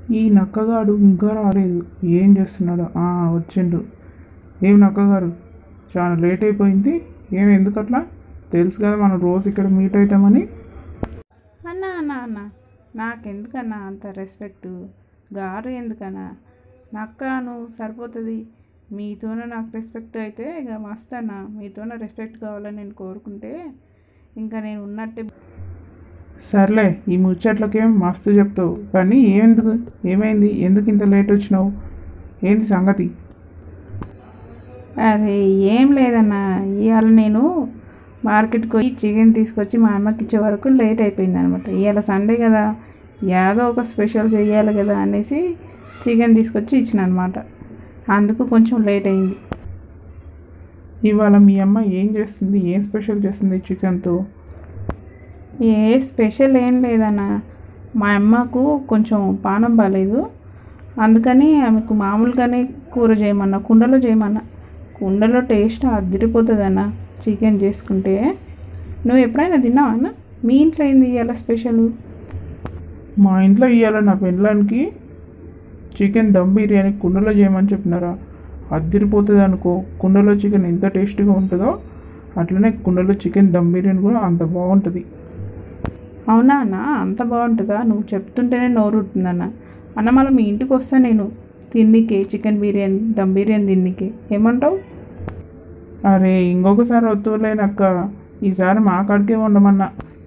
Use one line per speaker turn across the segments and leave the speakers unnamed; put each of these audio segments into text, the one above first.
ఈ నక్కగాడు ఇంకా రాలేదు ఏం చేస్తున్నాడు ఆ, వచ్చిండు ఏం నక్కగారు చాలా లేట్ అయిపోయింది ఏం ఎందుకు అట్లా తెలుసు కదా మనం రోజు ఇక్కడ మీట్ అవుతామని
అన్నా అన్న అన్న నాకెందుకన్నా అంత రెస్పెక్ట్ గారు ఎందుకన్నా నక్క నువ్వు సరిపోతుంది మీతోనే నాకు రెస్పెక్ట్ అయితే ఇక మస్త్ అన్న మీతోనే రెస్పెక్ట్ కావాలని నేను కోరుకుంటే ఇంకా నేను ఉన్నట్టే
సర్లే ఈ ముచ్చట్లకేం మస్తు చెప్తావు కానీ ఏమెందుకు ఏమైంది ఎందుకు ఇంత లేట్ వచ్చినావు ఏంది సంగతి
అరే ఏం లేదన్నా ఇవాళ నేను మార్కెట్కి పోయి చికెన్ తీసుకొచ్చి మా అమ్మకి ఇచ్చే వరకు లేట్ అయిపోయింది అనమాట ఇవాళ సండే కదా ఏదో ఒక స్పెషల్ చేయాలి కదా అనేసి చికెన్ తీసుకొచ్చి ఇచ్చిన అనమాట అందుకు కొంచెం లేట్ అయింది
ఇవాళ మీ అమ్మ ఏం చేస్తుంది ఏం స్పెషల్ చేస్తుంది చికెన్తో
ఏ స్పెషల్ ఏం లేదన్న మా అమ్మకు కొంచెం పానం బాగాలేదు అందుకని ఆమెకు మామూలుగానే కూర చేయమన్నా కుండలో చేయమన్నా కుండలో టేస్ట్ అదిరిపోతుంది అన్న చికెన్ చేసుకుంటే నువ్వు ఎప్పుడైనా తిన్నావా అన్న మీ ఇంట్లో ఏంది ఇవాళ స్పెషల్
మా ఇంట్లో ఇవాళ నా పెళ్ళానికి చికెన్ దమ్ బిర్యానీ కుండలో చేయమని చెప్పినారా అద్దరిపోతుంది అనుకో కుండలో చికెన్ ఎంత టేస్టీగా ఉంటుందో అట్లనే కుండలో చికెన్ దమ్ బిర్యానీ కూడా అంత బాగుంటుంది
అవునా అన్న అంత బాగుంటుందా నువ్వు చెప్తుంటేనే నోరు ఉంటుందన్న అన్న మళ్ళీ మీ ఇంటికి వస్తా నేను తిన్నికే చికెన్ బిర్యానీ దమ్ బిర్యానీ తిన్నికే ఏమంటావు
అరే ఇంకొకసారి వద్దులేనక్క ఈసారి మా కాడికే ఉండమన్నా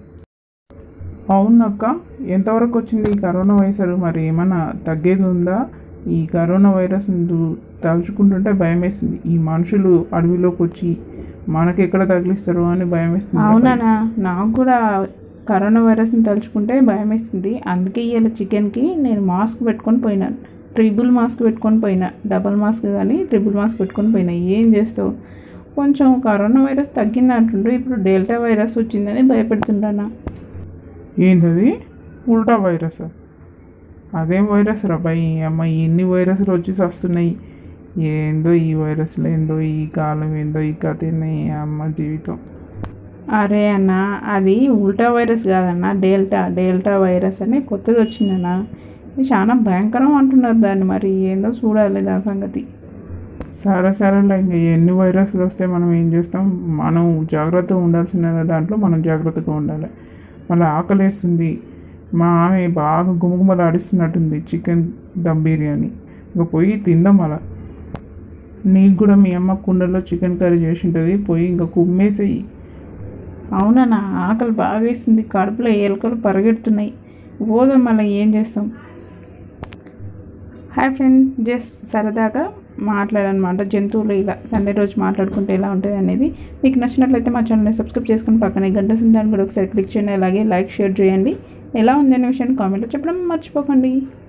అవునక్క ఎంతవరకు వచ్చింది ఈ కరోనా వైరస్ మరి ఏమన్నా తగ్గేది ఉందా ఈ కరోనా వైరస్ ను తలుచుకుంటుంటే భయం వేస్తుంది ఈ మనుషులు అడవిలోకి వచ్చి మనకి ఎక్కడ తగిలిస్తారు అని భయం వేస్తుంది
అవునా నాకు కూడా కరోనా వైరస్ని తలుచుకుంటే భయం వేస్తుంది అందుకే ఇవాళ చికెన్కి నేను మాస్క్ పెట్టుకొని పోయినాను ట్రిపుల్ మాస్క్ పెట్టుకొని పోయినా డబల్ మాస్క్ కానీ ట్రిపుల్ మాస్క్ పెట్టుకొని పోయినా ఏం చేస్తావు కొంచెం కరోనా వైరస్ తగ్గింది అంటుండ్రు ఇప్పుడు డెల్టా వైరస్ వచ్చిందని భయపెడుతుంటానా
ఏంటది ఉల్టా వైరస్ అదేం వైరస్ రా భయ్ అమ్మ ఎన్ని వైరస్లు వచ్చి వస్తున్నాయి ఏందో ఈ వైరస్లు ఏందో ఈ కాలం ఏందో ఈ కథ ఏందో ఈ అమ్మ జీవితం
అరే అన్న అది ఉల్టా వైరస్ కాదన్న డెల్టా డెల్టా వైరస్ అని కొత్తది వచ్చిందన్న ఇది చాలా భయంకరం అంటున్నారు దాన్ని మరి ఏందో చూడాలి దాని సంగతి
సరే సరేలే ఇంకా ఎన్ని వైరస్లు వస్తే మనం ఏం చేస్తాం మనం జాగ్రత్తగా ఉండాల్సిన దాంట్లో మనం జాగ్రత్తగా ఉండాలి మళ్ళీ ఆకలేస్తుంది మా ఆమె బాగా గుమగుమలు ఆడిస్తున్నట్టుంది చికెన్ దమ్ బిర్యానీ ఇంకా పోయి తిందాం అలా నీకు కూడా మీ అమ్మ కుండలో చికెన్ కర్రీ చేసి ఉంటుంది పోయి ఇంకా కుమ్మేసేయి
అవునన్నా ఆకలి బాగా వేస్తుంది కడుపులో ఎలుకలు పరిగెడుతున్నాయి పోదాం మళ్ళీ ఏం చేస్తాం హాయ్ ఫ్రెండ్ జస్ట్ సరదాగా మాట్లాడనమాట జంతువులు ఇలా సండే రోజు మాట్లాడుకుంటే ఎలా ఉంటుంది అనేది మీకు నచ్చినట్లయితే మా ఛానల్ని సబ్స్క్రైబ్ చేసుకుని పక్కనే గంట దాన్ని కూడా ఒకసారి క్లిక్ చేయండి అలాగే లైక్ షేర్ చేయండి ఎలా ఉంది అనే విషయాన్ని కామెంట్లో చెప్పడం మర్చిపోకండి